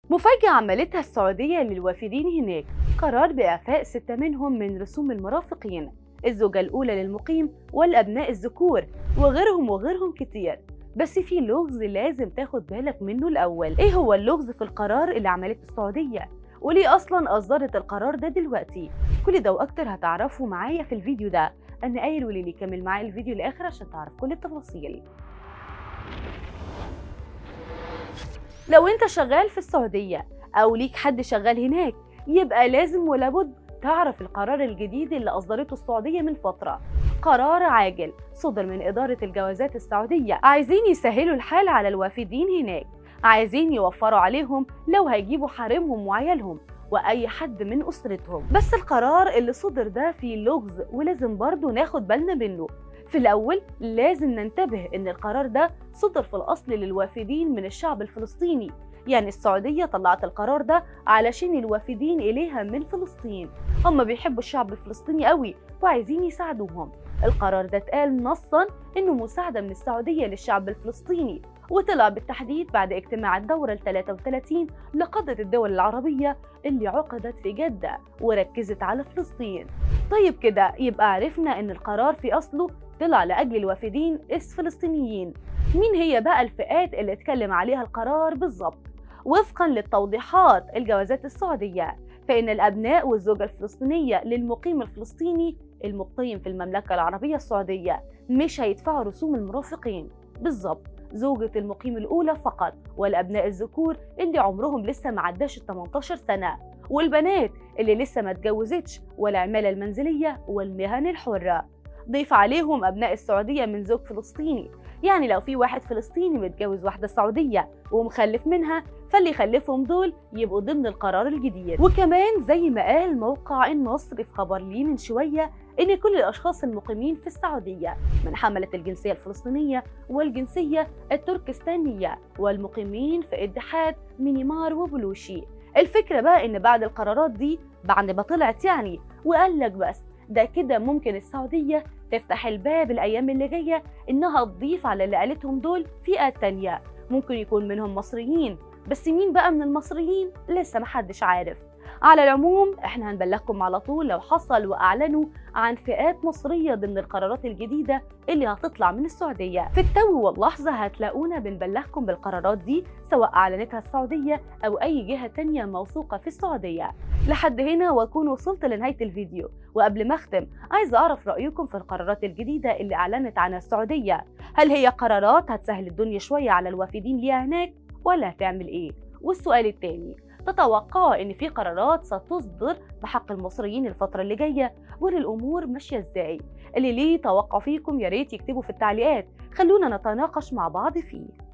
مفاجأة عملتها السعودية للوافدين هناك قرار بإعفاء ستة منهم من رسوم المرافقين الزوجة الأولى للمقيم والأبناء الذكور وغيرهم وغيرهم كتير بس في لغز لازم تاخد بالك منه الأول إيه هو اللغز في القرار اللي عملته السعودية وليه أصلا أصدرت القرار ده دلوقتي كل ده وأكتر هتعرفوا معايا في الفيديو ده أنا قايل وليلي كمل معايا الفيديو لآخر عشان تعرف كل التفاصيل لو انت شغال في السعودية أو ليك حد شغال هناك يبقى لازم ولابد تعرف القرار الجديد اللي أصدرته السعودية من فترة قرار عاجل صدر من إدارة الجوازات السعودية عايزين يسهلوا الحال على الوافدين هناك عايزين يوفروا عليهم لو هيجيبوا حريمهم وعيالهم وأي حد من أسرتهم بس القرار اللي صدر ده فيه لغز ولازم برضه ناخد بالنا منه في الأول لازم ننتبه إن القرار ده صدر في الأصل للوافدين من الشعب الفلسطيني يعني السعودية طلعت القرار ده علشان الوافدين إليها من فلسطين هم بيحبوا الشعب الفلسطيني قوي وعايزين يساعدوهم القرار ده اتقال نصا إنه مساعدة من السعودية للشعب الفلسطيني وطلع بالتحديد بعد اجتماع الدورة ال 33 لقادة الدول العربية اللي عقدت في جدة وركزت على فلسطين طيب كده يبقى عرفنا إن القرار في أصله طلع لأجل الوافدين الفلسطينيين مين هي بقى الفئات اللي اتكلم عليها القرار بالظبط وفقا للتوضيحات الجوازات السعودية فإن الأبناء والزوجة الفلسطينية للمقيم الفلسطيني المقيم في المملكة العربية السعودية مش هيدفعوا رسوم المرافقين بالظبط زوجة المقيم الأولى فقط والأبناء الذكور اللي عمرهم لسه ما عداش ال 18 سنة والبنات اللي لسه ما اتجوزتش والعمالة المنزلية والمهن الحرة ضيف عليهم أبناء السعودية من زوج فلسطيني يعني لو في واحد فلسطيني متجوز واحدة سعودية ومخلف منها فاللي يخلفهم دول يبقوا ضمن القرار الجديد وكمان زي ما قال موقع النصر في خبر ليه من شوية إن كل الأشخاص المقيمين في السعودية من حملة الجنسية الفلسطينية والجنسية التركستانية والمقيمين في اتحاد مينيمار وبلوشي الفكرة بقى إن بعد القرارات دي بعد ما طلعت يعني وقال لك بس ده كده ممكن السعودية تفتح الباب الأيام اللي جاية إنها تضيف على اللي قالتهم دول فئة تانية ممكن يكون منهم مصريين بس مين بقى من المصريين لسه محدش عارف على العموم احنا هنبلغكم على طول لو حصل واعلنوا عن فئات مصريه ضمن القرارات الجديده اللي هتطلع من السعوديه في التو واللحظه هتلاقونا بنبلغكم بالقرارات دي سواء اعلنتها السعوديه او اي جهه تانية موثوقه في السعوديه لحد هنا واكون وصلت لنهايه الفيديو وقبل ما اختم عايزه اعرف رايكم في القرارات الجديده اللي اعلنت عنها السعوديه هل هي قرارات هتسهل الدنيا شويه على الوافدين ليها هناك ولا هتعمل ايه والسؤال التاني تتوقعوا ان في قرارات ستصدر بحق المصريين الفتره اللي جايه والامور ماشيه ازاي اللي ليه توقع فيكم يا ريت يكتبوا في التعليقات خلونا نتناقش مع بعض فيه